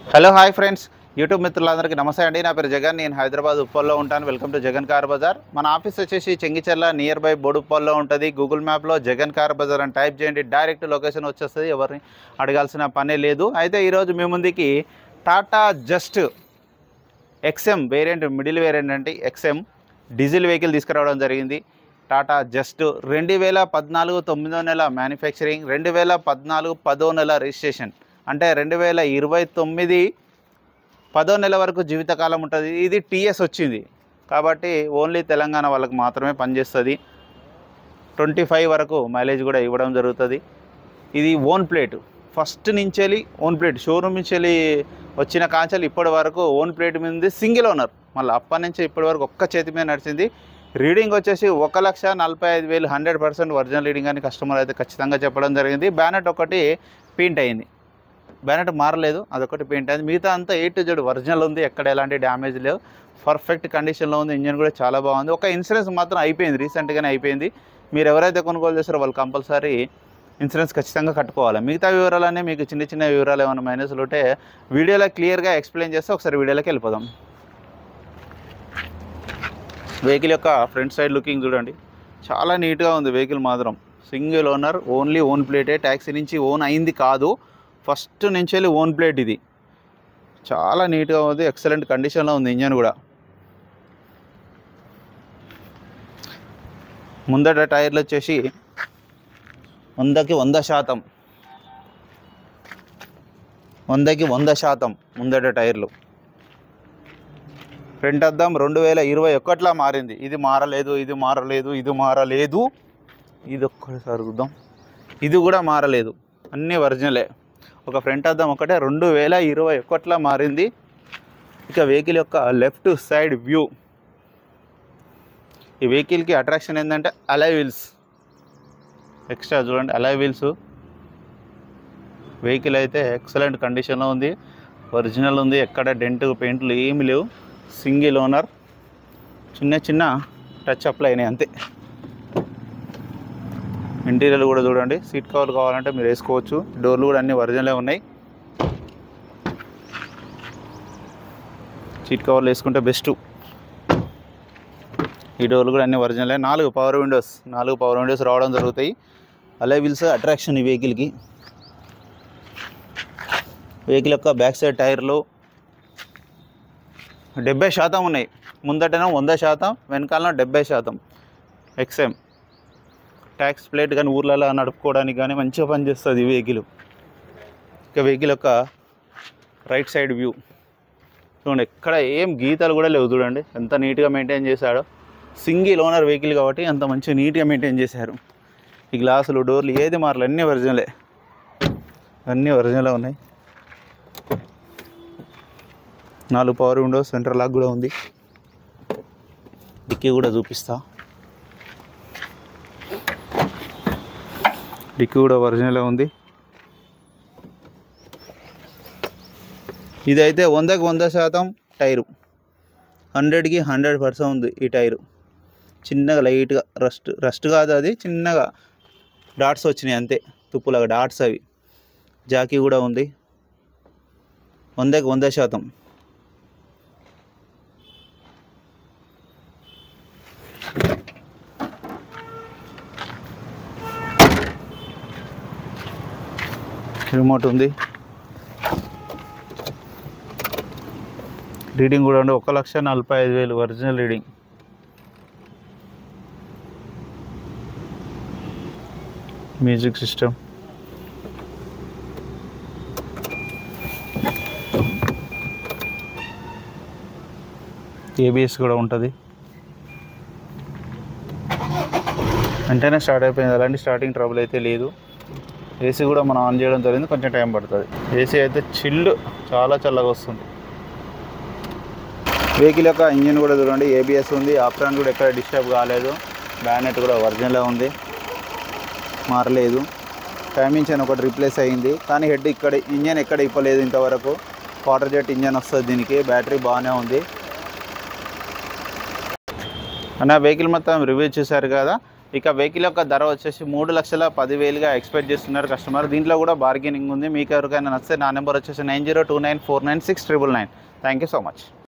hello hi friends YouTube మిత్రులందరికీ నమస్తే అండి నా పేరు జగన్ నేను హైదరాబాద్ ఉప్పల్లో ఉంటాను welcome to Jagan car Bazaar మన ఆఫీస్ వచ్చేసి చెంగిచెర్ల నియర్ బై బోడుప్పల్లో ఉంటుంది గూగుల్ మ్యాప్లో జగన్ కార్ బజార్ అని టైప్ చేయండి డైరెక్ట్ లొకేషన్ వచ్చేస్తుంది ఎవరిని అడగాల్సిన పనే లేదు అయితే ఈరోజు మీ ముందుకి Tata just XM variant middle variant అంటే ఎక్స్ఎం డీజిల్ వెహికల్ తీసుకురావడం జరిగింది టాటా జస్ట్ రెండు వేల పద్నాలుగు తొమ్మిదో నెల మ్యానుఫ్యాక్చరింగ్ రెండు వేల పద్నాలుగు పదో నెల రిజిస్ట్రేషన్ అంటే రెండు వేల ఇరవై తొమ్మిది పదో నెల వరకు జీవితకాలం ఉంటుంది ఇది టీఎస్ వచ్చింది కాబట్టి ఓన్లీ తెలంగాణ వాళ్ళకి మాత్రమే పనిచేస్తుంది ట్వంటీ ఫైవ్ వరకు మైలేజ్ కూడా ఇవ్వడం జరుగుతుంది ఇది ఓన్ ప్లేట్ ఫస్ట్ నుంచి ఓన్ ప్లేట్ షోరూమ్ నుంచి వచ్చిన కాంచెలు ఇప్పటి వరకు ఓన్ ప్లేట్ మీద ఉంది సింగిల్ ఓనర్ మళ్ళీ అప్పటి నుంచి ఇప్పటి వరకు ఒక్క చేతి మీద నడిచింది రీడింగ్ వచ్చేసి ఒక లక్ష నలభై ఐదు వేలు హండ్రెడ్ పర్సెంట్ ఒరిజినల్ రీడింగ్ అని కస్టమర్ అయితే ఖచ్చితంగా చెప్పడం జరిగింది బ్యానెట్ ఒకటి పెయింట్ అయింది బ్యానెట్ మారలేదు అదొకటి పెయింట్ అయింది మిగతా అంతా ఏ టు జెడ్ ఒరిజినల్ ఉంది ఎక్కడ ఎలాంటి డ్యామేజ్ లేవు పర్ఫెక్ట్ కండిషన్లో ఉంది ఇంజన్ కూడా చాలా బాగుంది ఒక ఇన్సూరెన్స్ మాత్రం అయిపోయింది రీసెంట్గానే అయిపోయింది మీరు ఎవరైతే కొనుగోలు చేస్తారో వాళ్ళు కంపల్సరీ ఇన్సూరెన్స్ ఖచ్చితంగా కట్టుకోవాలి మిగతా వివరాలన్నీ మీకు చిన్న చిన్న వివరాలు ఏమైనా మైనస్లు ఉంటే వీడియోలో క్లియర్గా ఎక్స్ప్లెయిన్ చేస్తే ఒకసారి వీడియోలోకి వెళ్ళిపోదాం వెహికల్ యొక్క ఫ్రంట్ సైడ్ లుకింగ్ చూడండి చాలా నీట్గా ఉంది వెహికల్ మాత్రం సింగిల్ ఓనర్ ఓన్లీ ఓన్ ప్లేటే ట్యాక్సీ నుంచి ఓన్ అయింది కాదు ఫస్ట్ నుంచి వెళ్ళి ఓన్ ప్లేట్ ఇది చాలా నీట్గా ఉంది ఎక్సలెంట్ కండిషన్లో ఉంది ఇంజన్ కూడా ముందట టైర్లు వచ్చేసి వందకి వంద శాతం వందకి వంద శాతం ముందట టైర్లు ఫ్రంట్ అద్దం రెండు వేల ఇరవై ఒకటిలా మారింది ఇది మారలేదు ఇది మారలేదు ఇది మారలేదు ఇది ఒక్కసారి చూద్దాం ఇది కూడా మారలేదు అన్నీ ఒరిజినలే ఒక ఫ్రంట్ అద్దం ఒకటే రెండు వేల ఇరవై ఒకటిలా మారింది ఇక వెహికల్ యొక్క లెఫ్ట్ సైడ్ వ్యూ ఈ వెహికల్కి అట్రాక్షన్ ఏంటంటే అలై వీల్స్ ఎక్స్ట్రా చూడండి అలై వీల్స్ వెహికల్ అయితే ఎక్సలెంట్ కండిషన్లో ఉంది ఒరిజినల్ ఉంది ఎక్కడ డెంట్ పెయింట్లు ఏమి లేవు సింగిల్ ఓనర్ చిన్న చిన్న టచ్ అప్లు అయినాయి అంతే ఇంటీరియర్ కూడా చూడండి సీట్ కవర్లు కావాలంటే మీరు వేసుకోవచ్చు డోర్లు కూడా అన్ని ఒరిజినలే ఉన్నాయి సీట్ కవర్లు వేసుకుంటే బెస్ట్ ఈ డోర్లు కూడా అన్ని ఒరిజినలే నాలుగు పవర్ విండోస్ నాలుగు పవర్ విండోస్ రావడం జరుగుతాయి అలే వీల్స్ అట్రాక్షన్ ఈ వెహికల్కి వెహికల్ యొక్క బ్యాక్ సైడ్ టైర్లు డెబ్బై శాతం ఉన్నాయి ముందటేమో వంద శాతం వెనకాల డెబ్బై శాతం ఎక్స్ఎం ట్యాక్స్ ప్లేట్ కానీ ఊర్లలో నడుపుకోవడానికి కానీ మంచిగా పనిచేస్తుంది ఈ వెహికల్ ఇక వెహికల్ యొక్క రైట్ సైడ్ వ్యూ చూడండి ఎక్కడ ఏం గీతలు కూడా లేవు చూడండి ఎంత నీట్గా మెయింటైన్ చేశాడో సింగిల్ ఓనర్ వెహికల్ కాబట్టి అంత మంచిగా నీట్గా మెయింటైన్ చేశారు ఈ గ్లాసులు డోర్లు ఏది మారలు అన్నీ ఒరిజినలే అన్నీ ఒరిజినలే ఉన్నాయి నాలుగు పవర్ విండోస్ సెంటర్ లాక్ కూడా ఉంది డిక్కీ కూడా చూపిస్తా డిక్కీ కూడా ఒరిజినల్ ఉంది ఇదైతే వందకి వంద శాతం టైరు హండ్రెడ్కి హండ్రెడ్ పర్సెంట్ ఉంది ఈ టైరు చిన్నగా లైట్గా రస్ట్ రస్ట్ కాదు అది చిన్నగా డాట్స్ వచ్చినాయి అంతే తుప్పులాగా డాట్స్ అవి జాకీ కూడా ఉంది వందకి వంద శాతం రిమోట్ ఉంది రీడింగ్ కూడా ఉంది ఒక లక్ష నలభై ఐదు వేలు original reading music system ABS కూడా ఉంటుంది వెంటనే స్టార్ట్ అయిపోయింది అలాంటి స్టార్టింగ్ ట్రబుల్ అయితే లేదు ఏసీ కూడా మనం ఆన్ చేయడం జరిగింది కొంచెం టైం పడుతుంది ఏసీ అయితే చిల్లు చాలా చల్లగా వస్తుంది వెహికల్ యొక్క ఇంజిన్ కూడా చూడండి ఏబిఎస్ ఉంది ఆప్రాన్ కూడా ఎక్కడ డిస్టర్బ్ కాలేదు బ్యానెట్ కూడా ఒరిజినల్ ఉంది మారలేదు టైమింగ్ చైన్ ఒకటి రీప్లేస్ అయ్యింది కానీ హెడ్ ఇక్కడ ఇంజన్ ఎక్కడ ఇప్పలేదు ఇంతవరకు వాటర్ జెట్ ఇంజన్ వస్తుంది దీనికి బ్యాటరీ బాగానే ఉంది అన్న వెహికల్ మొత్తం రివ్యూ చూశారు కదా ఇక వెహికల్ యొక్క ధర వచ్చేసి మూడు లక్షల పదివేలుగా ఎక్స్పెక్ట్ చేస్తున్నారు కస్టమర్ దీంట్లో కూడా బార్గెనింగ్ ఉంది మీకు ఎవరికైనా నచ్చితే నా నెంబర్ వచ్చేసి nine zero two nine four nine six triple nine thank you so much